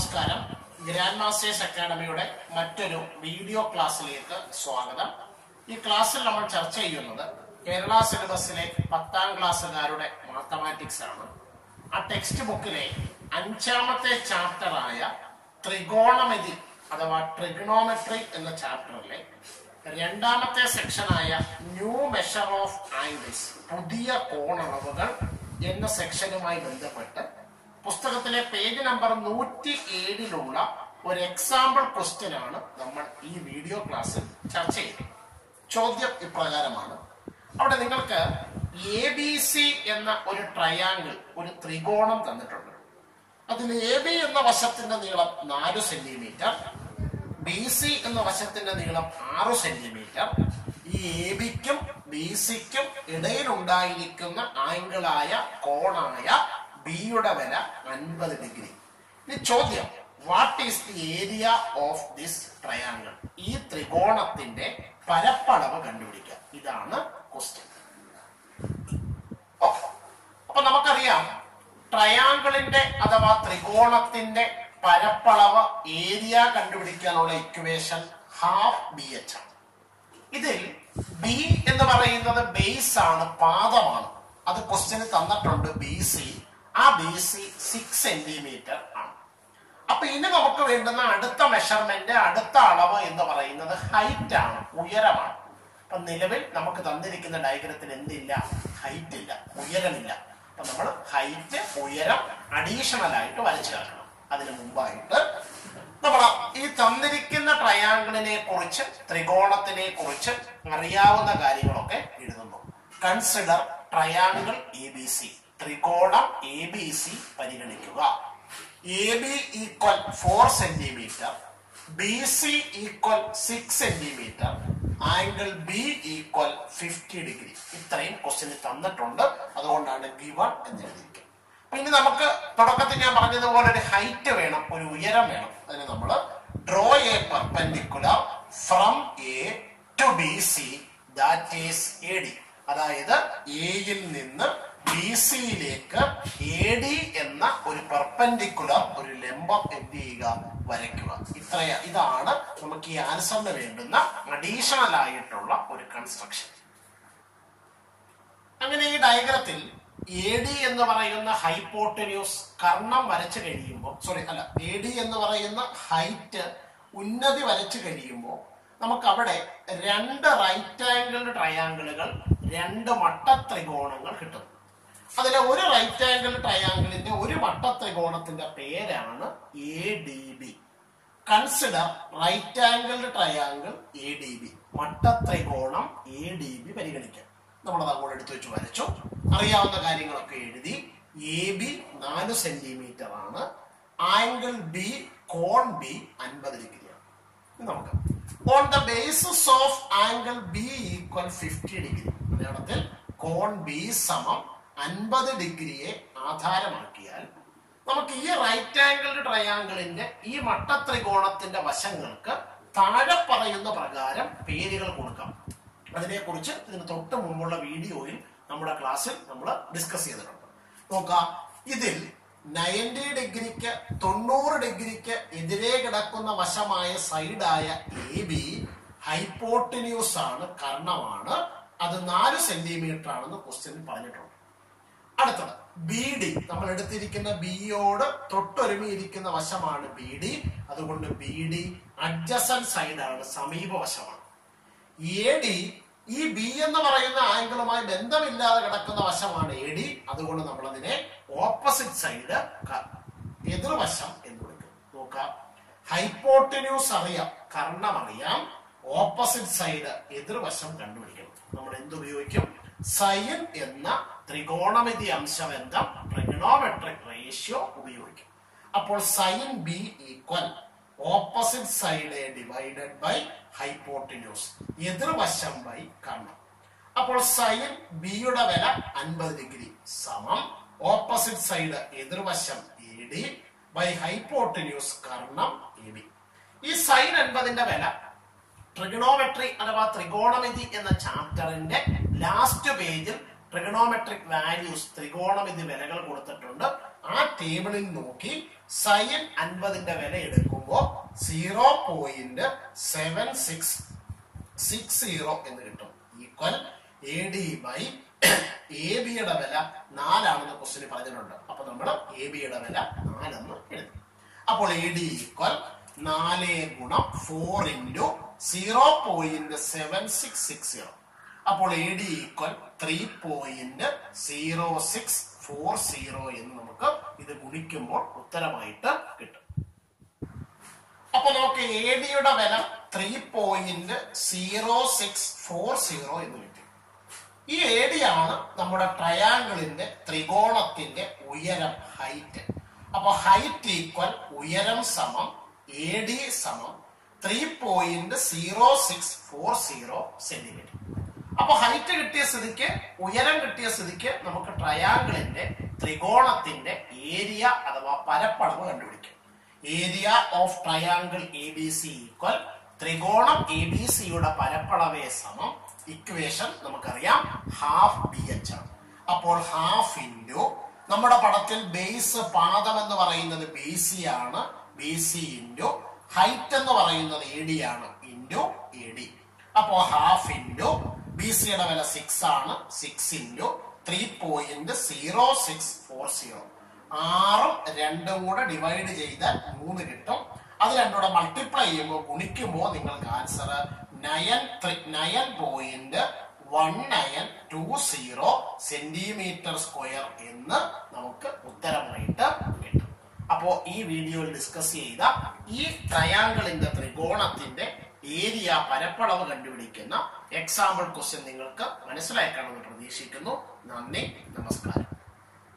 നമസ്കാരം grand masters അക്കാഡമിയുടെ മറ്റൊരു video ക്ലാസ്സിലേക്ക് സ്വാഗതം ഈ ക്ലാസ്സിൽ നമ്മൾ ചർച്ച ചെയ്യുന്നത് കേരള സിലബസിലെ പത്താം ക്ലാസ്സുകാരുടെ മാത്തമാറ്റിക്സ് ആണ് ആ ടെക്സ്റ്റ് ബുക്കിലെ അഞ്ചാമത്തെ ചാപ്റ്ററായ ത്രികോണമിതി അഥവാ ട്രിഗണോമെട്രി എന്ന ചാപ്റ്ററിലെ രണ്ടാമത്തെ സെക്ഷനായ ന്യൂ മെഷർ ഓഫ് ആംഗിൾസ് പുതിയ കോണളവുകൾ എന്ന സെക്ഷനുമായി ബന്ധപ്പെട്ട് പുസ്തകത്തിലെ പേജ് നമ്പർ നൂറ്റി ഏഴിലുള്ള ഒരു എക്സാമ്പിൾ ക്വസ്റ്റ്യൻ ആണ് നമ്മൾ ഈ വീഡിയോ ക്ലാസ്സിൽ ചർച്ച ചെയ്യുന്നത് ചോദ്യം ഇപ്രകാരമാണ് അവിടെ നിങ്ങൾക്ക് എ ബി സി എന്ന ഒരു ട്രയാങ്കിൾ ഒരു ത്രികോണം തന്നിട്ടുണ്ട് അതിൽ എ ബി എന്ന വശത്തിന്റെ നീളം നാല് സെന്റിമീറ്റർ ബി സി എന്ന വശത്തിന്റെ നീളം ആറ് സെന്റിമീറ്റർ ഈ എ ബിക്കും ബി സിക്കും ഇടയിലുണ്ടായിരിക്കുന്ന ആംഗിളായ കോണായ ബിയുടെ വില അൻപത് ഡിഗ്രി ഇനി ചോദ്യം what is the area of this triangle ഈ ത്രികോണത്തിന്റെ പരപ്പളവ് കണ്ടുപിടിക്കുക ഇതാണ് ക്വസ്റ്റ്യൻ ഓക്കെ അപ്പൊ നമുക്കറിയാം ട്രയാങ്കിളിന്റെ അഥവാ ത്രികോണത്തിന്റെ പരപ്പളവ് ഏരിയ കണ്ടുപിടിക്കാനുള്ള ഇക്വേഷൻ ഹാഫ് ബി എച്ച് ആണ് ഇതിൽ ബി എന്ന് പറയുന്നത് ബേസ് ആണ് പാദമാണ് അത് ക്വസ്റ്റ്യന് തന്നിട്ടുണ്ട് ബി സി ആ ബി സി സിക്സ് സെന്റിമീറ്റർ ആണ് അപ്പൊ ഇനി നമുക്ക് വേണ്ടുന്ന അടുത്ത മെഷർമെന്റ് അടുത്ത അളവ് എന്ന് പറയുന്നത് ഹൈറ്റ് ആണ് ഉയരമാണ് അപ്പൊ നിലവിൽ നമുക്ക് തന്നിരിക്കുന്ന ഡയഗ്രത്തിൽ എന്തില്ല ഹൈറ്റ് ഇല്ല ഉയരമില്ല അപ്പൊ നമ്മൾ ഹൈറ്റ് ഉയരം അഡീഷണൽ ആയിട്ട് വരച്ചു കാട്ടണം അതിനു മുമ്പായിട്ട് നമ്മൾ ഈ തന്നിരിക്കുന്ന ട്രയാങ്കിളിനെ കുറിച്ച് ത്രികോണത്തിനെ കുറിച്ച് അറിയാവുന്ന കാര്യങ്ങളൊക്കെ എഴുതുന്നു consider triangle A B C ത്രികോണം എ ബി സി പരിഗണിക്കുക A B equal four centimetre B C equal six centimetre angle B equal fifty degree ഇത്രയും ക്വസ്റ്റ്യൻ തന്നിട്ടുണ്ട് അതുകൊണ്ടാണ് ഗിവൺ എന്ന് എഴുതിയിരിക്കുന്നത് അപ്പൊ ഇനി നമുക്ക് തുടക്കത്തിൽ ഞാൻ പറഞ്ഞതുപോലെ ഒരു ഹൈറ്റ് വേണം ഒരു ഉയരം വേണം അതിന് നമ്മൾ draw a perpendicular from A to B C that is A D അതായത് എയിൽ നിന്ന് ബി സിയിലേക്ക് എ ഡി എന്ന ഒരു പെർപെൻഡിക്കുലർ ഒരു ലംബം എന്ത് ചെയ്യുക വരയ്ക്കുക ഇത്രയ ഇതാണ് നമുക്ക് ഈ ആൻസറിന് വേണ്ടുന്ന അഡീഷണൽ ആയിട്ടുള്ള ഒരു കൺസ്ട്രക്ഷൻ അങ്ങനെ ഈ ഡയഗ്രത്തിൽ എ ഡി എന്ന് പറയുന്ന ഹൈപ്പോട്ടന്യൂസ് കർണം വരച്ചു കഴിയുമ്പോൾ സോറി അല്ല എ ഡി എന്ന് പറയുന്ന ഹൈറ്റ് ഉന്നതി വരച്ചു കഴിയുമ്പോൾ നമുക്ക് അവിടെ രണ്ട് റൈറ്റ് ആംഗിൾഡ് ട്രയാങ്കിളുകൾ രണ്ട് മട്ട ത്രികോണങ്ങൾ കിട്ടും അതിലെ ഒരു റൈറ്റ് ആംഗിൾ ട്രയാങ്കിളിന്റെ ഒരു മട്ട ത്രികോണത്തിന്റെ പേരാണ് A D B consider right angled triangle A D B മട്ട ത്രികോണം എ ഡി ബി പരിഗണിക്കാം നമ്മളത് അങ്ങോട്ട് എടുത്തു വെച്ച് വരച്ചു അറിയാവുന്ന കാര്യങ്ങളൊക്കെ എഴുതി എ ബി നാല് സെന്റിമീറ്റർ ആണ് ആംഗിൾ ബി കോൺ ബി അൻപത് ഡിഗ്രിയാണ് ഇനി നമുക്ക് on the basis of angle B equal fifty degree മലയാളത്തിൽ കോൺ ബി സമം അൻപത് ഡിഗ്രിയെ ആധാരമാക്കിയാൽ നമുക്ക് ഈ റൈറ്റ് ആംഗിൾഡ് ട്രയാങ്കിളിന്റെ ഈ മട്ട ത്രികോണത്തിന്റെ വശങ്ങൾക്ക് താഴെ പറയുന്ന പ്രകാരം പേരുകൾ കൊടുക്കാം അതിനെക്കുറിച്ച് ഇതിന് തൊട്ട് മുമ്പുള്ള വീഡിയോയിൽ നമ്മുടെ ക്ലാസ്സിൽ നമ്മൾ ഡിസ്കസ് ചെയ്തിട്ടുണ്ട് നോക്കാം ഇതിൽ നയൻറ്റി ഡിഗ്രിക്ക് തൊണ്ണൂറ് ഡിഗ്രിക്ക് എതിരെ കിടക്കുന്ന വശമായ സൈഡായ എ ബി ഹൈപ്പോട്ടിന്യൂസ് ആണ് കർണമാണ് അത് നാല് സെന്റിമീറ്റർ ആണെന്ന് ക്വസ്റ്റ്യൻ പറഞ്ഞിട്ടുണ്ട് അടുത്തത് ബി ഡി നമ്മൾ എടുത്തിരിക്കുന്ന ബിയോട് തൊട്ടൊരുമിയിരിക്കുന്ന വശമാണ് ബി ഡി അതുകൊണ്ട് ബി ഡി അഡ്ജസൻ സൈഡാണ് സമീപ വശമാണ് എ ഡി ഈ ബി എന്ന് പറയുന്ന ആംഗിളുമായി ബന്ധമില്ലാതെ കിടക്കുന്ന വശമാണ് എ ഡി അതുകൊണ്ട് നമ്മൾ അതിനെ ഓപ്പോസിറ്റ് സൈഡ് എതിർവശം എന്ന് വിളിക്കും നോക്കാം ഹൈപ്പോട്ടിന്യൂസ് അറിയാം കർണം അറിയാം ഓപ്പോസിറ്റ് സൈഡ് എതിർവശം കണ്ടുപിടിക്കണം നമ്മൾ എന്തുപയോഗിക്കും സൈൻ എന്ന ത്രികോണമിതി അംശബന്ധം ട്രിഗണോമെട്രിക് റേഷ്യോ ഉപയോഗിക്കും അപ്പോൾ sine B equal opposite side divided by hypotenuse എതിർവശം ബൈ കർണം അപ്പോൾ സൈൻ ബിയുടെ വില അൻപത് ഡിഗ്രി സമം ഓപ്പോസിറ്റ് സൈഡ് എതിർവശം എ ഡി ബൈ ഹൈപ്പോട്ടിന്യൂസ് കർണം എ ബി ഈ സൈൻ അൻപതിന്റെ വില ട്രിഗണോമെട്രി അഥവാ ത്രികോണമിതി എന്ന ചാപ്റ്ററിന്റെ ലാസ്റ്റ് പേജിൽ ട്രിഗണോമെട്രിക് വാല്യൂസ് ത്രികോണമിതി വിലകൾ കൊടുത്തിട്ടുണ്ട് ആ ടേബിളിൽ നോക്കി സൈൻ അൻപതിന്റെ വില എടുക്കുമ്പോൾ zero point seven six six zero എന്ന് കിട്ടും equal A D by A ബിയുടെ വില നാലാണെന്ന് ക്വസ്റ്റിന് പറഞ്ഞിട്ടുണ്ട് അപ്പൊ നമ്മൾ എ ബിയുടെ വില നാലെന്ന് എഴുതി അപ്പോൾ എ ഡി ഈക്വൽ നാല് ഗുണം four into zero point seven six six zero അപ്പോൾ A D equal three point zero six four zero എന്ന് നമുക്ക് ഇത് ഗുണിക്കുമ്പോൾ ഉത്തരമായിട്ട് കിട്ടും അപ്പൊ നമുക്ക് എ ഡിയുടെ വില three point zero six four zero എന്ന് കിട്ടി ഈ എ ഡി ആണ് നമ്മുടെ ട്രയാങ്കിളിന്റെ ത്രികോണത്തിന്റെ ഉയരം ഹൈറ്റ് അപ്പൊ ഹൈറ്റ് ഈക്വൽ ഉയരം സമം എ ഡി സമം three point zero six four zero centimetre അപ്പൊ ഹൈറ്റ് കിട്ടിയ സ്ഥിതിക്ക് ഉയരം കിട്ടിയ സ്ഥിതിക്ക് നമുക്ക് ട്രയാങ്കിളിന്റെ ത്രികോണത്തിന്റെ ഏരിയ അഥവാ പരപ്പളവ് കണ്ടുപിടിക്കാം area of triangle A B C equal ത്രികോണം എ ബി സിയുടെ പരപ്പളവേ സമം ഇക്വേഷൻ നമുക്കറിയാം ഹാഫ് ബി എച്ച് ആണ് അപ്പോൾ ഹാഫ് ഇൻറ്റു നമ്മുടെ പടത്തിൽ ബേസ് പാദം എന്ന് പറയുന്നത് ബി സി ആണ് ബി സി ഇൻറ്റു ഹൈറ്റ് എന്ന് പറയുന്നത് എ ഡി ആണ് ഇൻറ്റു എ ഡി അപ്പോ ഹാഫ് ഇൻറ്റു ബി സിയുടെ വില സിക്സ് ആണ് six into three point zero six four zero ആറും രണ്ടും കൂടെ ഡിവൈഡ് ചെയ്താൽ മൂന്ന് കിട്ടും അത് രണ്ടും കൂടെ മൾട്ടിപ്ലൈ ചെയ്യുമ്പോൾ ഗുണിക്കുമ്പോൾ നിങ്ങൾക്ക് answer nine nine point one nine two zero centimetre square എന്ന് നമുക്ക് ഉത്തരമായിട്ട് കിട്ടും അപ്പോ ഈ വീഡിയോയിൽ ഡിസ്കസ് ചെയ്ത ഈ ട്രയാങ്കിളിന്റെ ത്രികോണത്തിന്റെ ഏരിയ പരപ്പളവ് കണ്ടുപിടിക്കുന്ന എക്സാമ്പിൾ ക്വസ്റ്റ്യൻ നിങ്ങൾക്ക് മനസ്സിലാക്കണമെന്ന് പ്രതീക്ഷിക്കുന്നു നന്ദി നമസ്കാരം